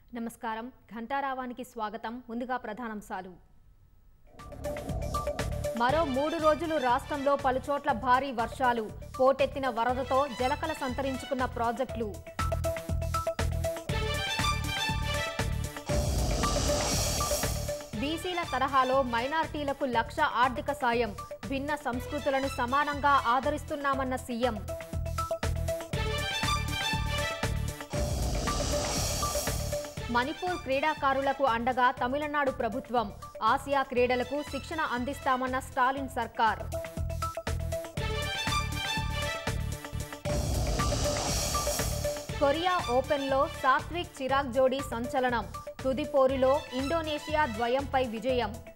నమస్కారం ఘంటారావానికి స్వాగతం ముందుగా ప్రధానాంశాలు మరో మూడు రోజులు రాష్ట్రంలో పలుచోట్ల భారీ వర్షాలు పోటెత్తిన వరదతో జలకల సంతరించుకున్న ప్రాజెక్టులు బీసీల తరహాలో మైనార్టీలకు లక్ష ఆర్థిక సాయం భిన్న సంస్కృతులను సమానంగా ఆదరిస్తున్నామన్న సీఎం మణిపూర్ క్రీడాకారులకు అండగా తమిళనాడు ప్రభుత్వం ఆసియా క్రీడలకు శిక్షణ అందిస్తామన్న స్టాలిన్ సర్కార్ కొరియా ఓపెన్లో సాత్విక్ చిరాగ్ జోడీ సంచలనం తుది పోరులో ఇండోనేషియా ద్వయంపై విజయం